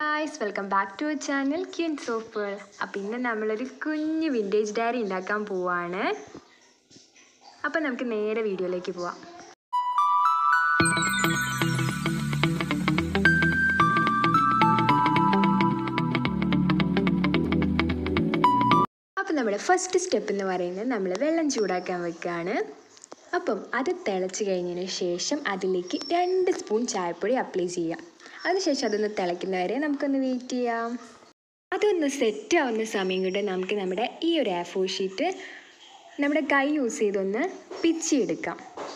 guys welcome back to channel queen soap അപ്പം ഇന്ന് നമ്മളൊരു കുഞ്ഞു വിൻറ്റേജ് ഡയറി ഉണ്ടാക്കാൻ പോവാണ് അപ്പം നമുക്ക് നേരെ വീഡിയോയിലേക്ക് പോവാം അപ്പം നമ്മുടെ ഫസ്റ്റ് സ്റ്റെപ്പ് എന്ന് പറയുന്നത് നമ്മൾ വെള്ളം ചൂടാക്കാൻ വെക്കുകയാണ് അപ്പം അത് തിളച്ച് കഴിഞ്ഞതിന് ശേഷം അതിലേക്ക് രണ്ട് സ്പൂൺ ചായപ്പൊടി അപ്ലൈ ചെയ്യാം അതിനുശേഷം അതൊന്ന് തിളയ്ക്കുന്നവരെ നമുക്കൊന്ന് വെയിറ്റ് ചെയ്യാം അതൊന്ന് സെറ്റ് ആവുന്ന സമയം കൊണ്ട് നമുക്ക് നമ്മുടെ ഈ ഒരു ആഫോ ഷീറ്റ് നമ്മുടെ കൈ യൂസ് ചെയ്തൊന്ന് പിച്ചിയെടുക്കാം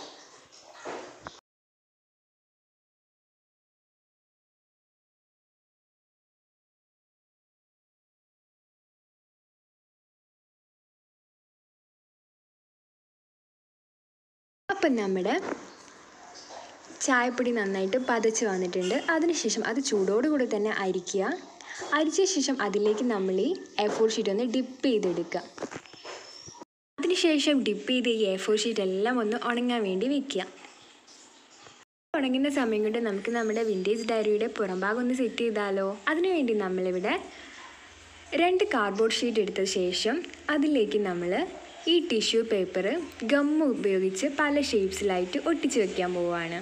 അപ്പം നമ്മുടെ ചായപ്പൊടി നന്നായിട്ട് പതച്ച് വന്നിട്ടുണ്ട് അതിനുശേഷം അത് ചൂടോടുകൂടി തന്നെ അരിക്കുക അരിച്ച ശേഷം അതിലേക്ക് നമ്മൾ ഈ എ ഫോർ ഷീറ്റ് ഒന്ന് ഡിപ്പ് ചെയ്തെടുക്കുക അതിനുശേഷം ഡിപ്പ് ചെയ്ത് ഈ എ ഫോർ ഷീറ്റ് എല്ലാം ഒന്ന് ഉണങ്ങാൻ വേണ്ടി വെക്കുക ഉണങ്ങുന്ന സമയം കൊണ്ട് നമുക്ക് നമ്മുടെ വിൻറ്റേജ് ഡയറിയുടെ പുറംഭാഗം ഒന്ന് സെറ്റ് ചെയ്താലോ അതിനുവേണ്ടി നമ്മളിവിടെ രണ്ട് കാർഡ്ബോർഡ് ഷീറ്റ് എടുത്ത ശേഷം അതിലേക്ക് നമ്മൾ ഈ ടിഷ്യൂ പേപ്പർ ഗമ്മ് ഉപയോഗിച്ച് പല ഷേപ്സിലായിട്ട് ഒട്ടിച്ച് വെക്കാൻ പോവുകയാണ്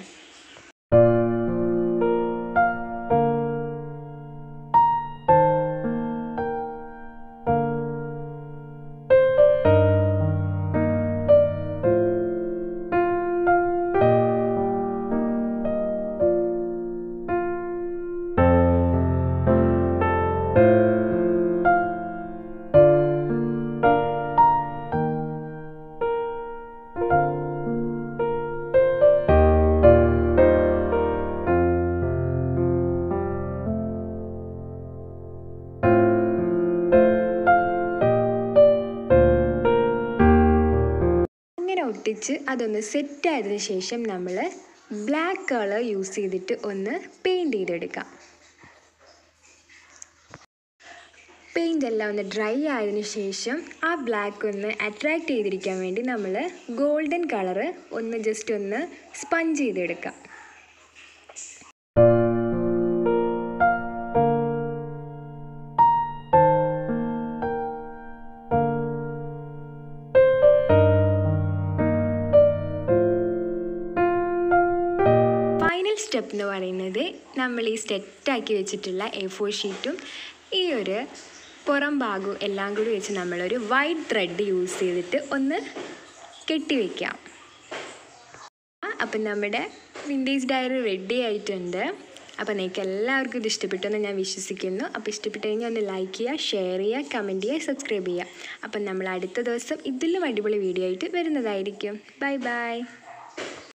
അങ്ങനെ ഒട്ടിച്ച് അതൊന്ന് സെറ്റ് ആയതിനു ശേഷം നമ്മൾ ബ്ലാക്ക് കളർ യൂസ് ചെയ്തിട്ട് ഒന്ന് പെയിൻറ് ചെയ്തെടുക്കാം പെയിൻ്റ് എല്ലാം ഒന്ന് ഡ്രൈ ആയതിനു ശേഷം ആ ബ്ലാക്ക് ഒന്ന് അട്രാക്റ്റ് ചെയ്തിരിക്കാൻ വേണ്ടി നമ്മൾ ഗോൾഡൻ കളറ് ഒന്ന് ജസ്റ്റ് ഒന്ന് സ്പഞ്ച് ചെയ്തെടുക്കാം ഫൈനൽ സ്റ്റെപ്പ് എന്ന് പറയുന്നത് നമ്മൾ ഈ സെറ്റാക്കി വെച്ചിട്ടുള്ള എ ഫോർ ഷീറ്റും ഈ ഒരു പുറം ഭാഗവും എല്ലാം കൂടി വെച്ച് നമ്മളൊരു വൈറ്റ് ത്രെഡ് യൂസ് ചെയ്തിട്ട് ഒന്ന് കെട്ടിവെക്കാം അപ്പം നമ്മുടെ വിൻറ്റേജ് ഡയറി റെഡി ആയിട്ടുണ്ട് അപ്പോൾ നിങ്ങൾക്ക് എല്ലാവർക്കും ഇത് ഇഷ്ടപ്പെട്ടെന്ന് ഞാൻ വിശ്വസിക്കുന്നു അപ്പോൾ ഇഷ്ടപ്പെട്ട് കഴിഞ്ഞാൽ ഒന്ന് ലൈക്ക് ചെയ്യുക ഷെയർ ചെയ്യുക കമൻറ്റ് ചെയ്യുക സബ്സ്ക്രൈബ് ചെയ്യുക അപ്പം നമ്മൾ അടുത്ത ദിവസം ഇതിലും അടിപൊളി വീഡിയോ ആയിട്ട് വരുന്നതായിരിക്കും ബൈ ബൈ